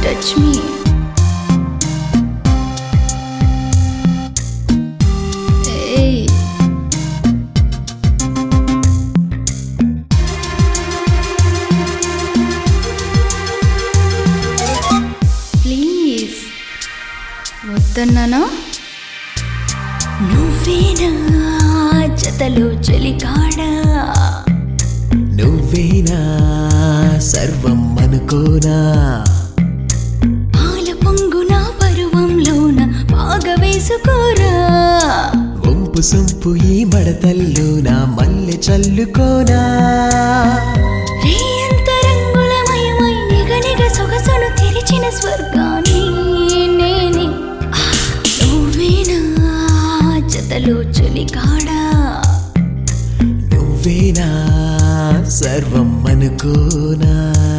touch me ఏయ్ please వద్దన్నానా నువ్వేనా జతలో చలికాడా నువ్వేనా సర్వం అనుకోనా పాల పొంగున పరువంలోన బాగా వేసుకోరా వంపు సొంపు ఈ మడతల్లో నా మల్లె చల్లుకోనా రే ఎంత రంగులమయమై నిగ నిగ సొగసును తెరిచిన స్వర్గాన్ని నేనే ఆ, నువ్వేనా జతలో చలికాడా నువ్వేనా సర్వం అనుకోనా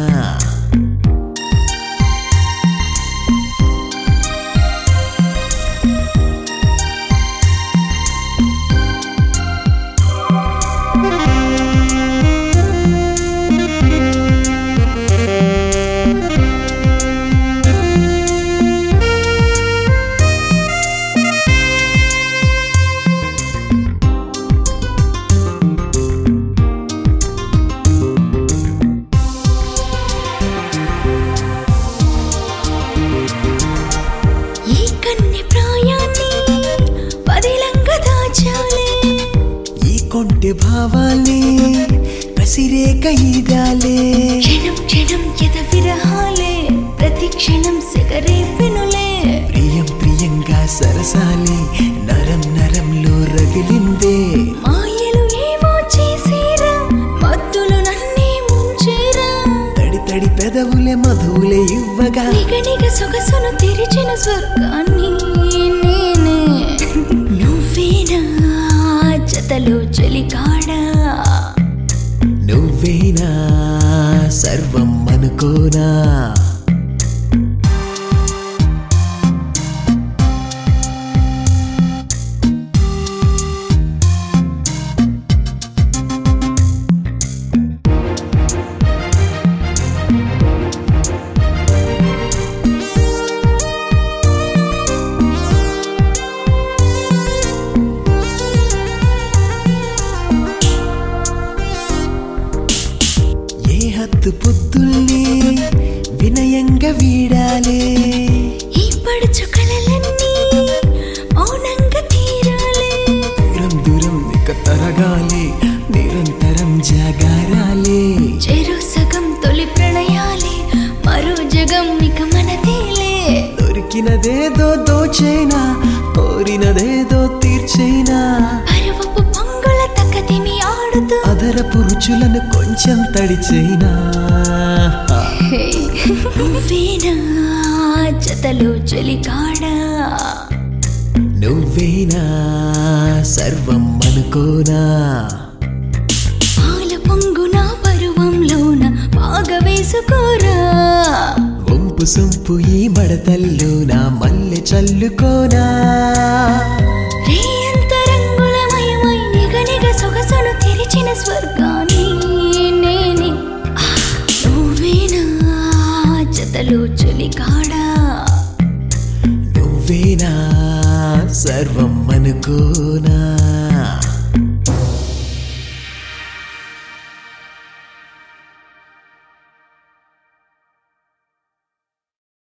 ఈ కన్నె ప్రాయాన్ని పదిలంగా దాచాలే ఈ కొంటె భావాల్ని కసిరేక ఈదాలే క్షణం క్షణం ఎద విరహాలే ప్రతి క్షణం సిగరేపెనులే ప్రియం ప్రియంగా సరసాలి నరం నరంలో రగిలిందే మాయలు ఏవో చేసేరా మత్తులు నన్నే ముంచేరా తడి తడి పెదవులే మధువులే ఇవ్వగా నిగ నిగ సొగసును తెరిచిన స్వర్గాన్ని నేనే నువ్వేనా జతలో చలికాడా నువ్వేనా సర్వం అనుకోనా ఏ హత్తు పొద్దుల్ని వినయంగా వీడాలే ఈ పడుచు కలలన్నీ మౌనంగా తీరాలే దూరం దూరం ఇక తరగాలి నిరంతరం జాగారాలే చెరు సగం తొలి ప్రణయాలే మరో జగం ఇక మనదేలే దొరికినదేదో దోచేనా కోరినదేదో తీర్చేనా పరువపు పొంగుల తక్కదిమి ఆడుతూ అదరపు రుచులను కొంచెం తడిచేనా హే, నువ్వేనా జతలో చలికాడా నువ్వేనా సర్వం అనుకోనా పాల పొంగున పరువంలోన బాగా వేసుకోరా వంపు సొంపు ఈ మడతల్లో నా మల్లె చల్లుకోనా రే ఎంత రంగులమయమై నిగ నిగ సొగసును తెరిచిన స్వర్గాన్ని నేనే ఆ, నువ్వేనా జతలో చలికాడా నువ్వేనా సర్వం అనుకోనా